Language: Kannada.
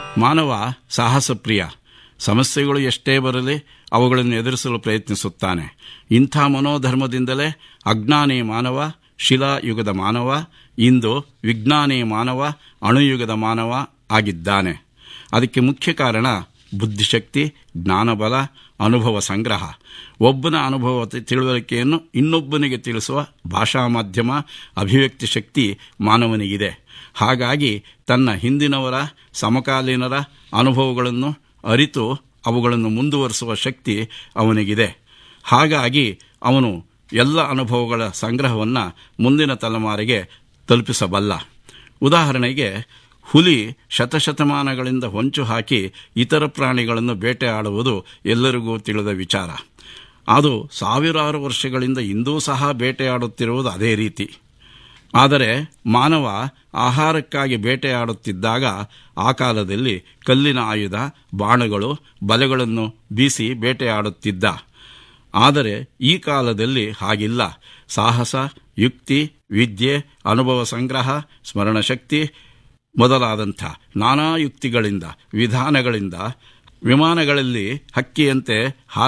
ಮಾನವ ಸಾಹಸಪ್ರಿಯ ಸಮಸ್ಯೆಗಳು ಎಷ್ಟೇ ಬರಲಿ ಅವುಗಳನ್ನು ಎದುರಿಸಲು ಪ್ರಯತ್ನಿಸುತ್ತಾನೆ ಇಂಥ ಮನೋಧರ್ಮದಿಂದಲೇ ಅಜ್ಞಾನಿ ಮಾನವ ಶಿಲಾಯುಗದ ಮಾನವ ಇಂದು ವಿಜ್ಞಾನಿ ಮಾನವ ಅಣುಯುಗದ ಮಾನವ ಆಗಿದ್ದಾನೆ ಅದಕ್ಕೆ ಮುಖ್ಯ ಕಾರಣ ಬುದ್ಧಿಶಕ್ತಿ ಜ್ಞಾನಬಲ ಅನುಭವ ಸಂಗ್ರಹ ಒಬ್ಬನ ಅನುಭವ ತಿಳುವಳಿಕೆಯನ್ನು ಇನ್ನೊಬ್ಬನಿಗೆ ತಿಳಿಸುವ ಭಾಷಾ ಮಾಧ್ಯಮ ಅಭಿವ್ಯಕ್ತಿ ಶಕ್ತಿ ಮಾನವನಿಗಿದೆ ಹಾಗಾಗಿ ತನ್ನ ಹಿಂದಿನವರ ಸಮಕಾಲೀನರ ಅನುಭವಗಳನ್ನು ಅರಿತು ಅವುಗಳನ್ನು ಮುಂದುವರಿಸುವ ಶಕ್ತಿ ಅವನಿಗಿದೆ ಹಾಗಾಗಿ ಅವನು ಎಲ್ಲ ಅನುಭವಗಳ ಸಂಗ್ರಹವನ್ನು ಮುಂದಿನ ತಲೆಮಾರಿಗೆ ತಲುಪಿಸಬಲ್ಲ ಉದಾಹರಣೆಗೆ ಹುಲಿ ಶತಶತಮಾನಗಳಿಂದ ಹೊಂಚು ಹಾಕಿ ಇತರ ಪ್ರಾಣಿಗಳನ್ನು ಬೇಟೆಯಾಡುವುದು ಎಲ್ಲರಿಗೂ ತಿಳಿದ ವಿಚಾರ ಅದು ಸಾವಿರಾರು ವರ್ಷಗಳಿಂದ ಇಂದೂ ಸಹ ಬೇಟೆಯಾಡುತ್ತಿರುವುದು ಅದೇ ರೀತಿ ಆದರೆ ಮಾನವ ಆಹಾರಕ್ಕಾಗಿ ಬೇಟೆಯಾಡುತ್ತಿದ್ದಾಗ ಆ ಕಾಲದಲ್ಲಿ ಕಲ್ಲಿನ ಆಯುಧ ಬಾಣಗಳು ಬಲೆಗಳನ್ನು ಬೀಸಿ ಬೇಟೆಯಾಡುತ್ತಿದ್ದ ಆದರೆ ಈ ಕಾಲದಲ್ಲಿ ಹಾಗಿಲ್ಲ ಸಾಹಸ ಯುಕ್ತಿ ವಿದ್ಯೆ ಅನುಭವ ಸಂಗ್ರಹ ಸ್ಮರಣಶಕ್ತಿ ಮೊದಲಾದಂಥ ನಾನಾ ಯುಕ್ತಿಗಳಿಂದ ವಿಧಾನಗಳಿಂದ ವಿಮಾನಗಳಲ್ಲಿ ಹಕ್ಕಿಯಂತೆ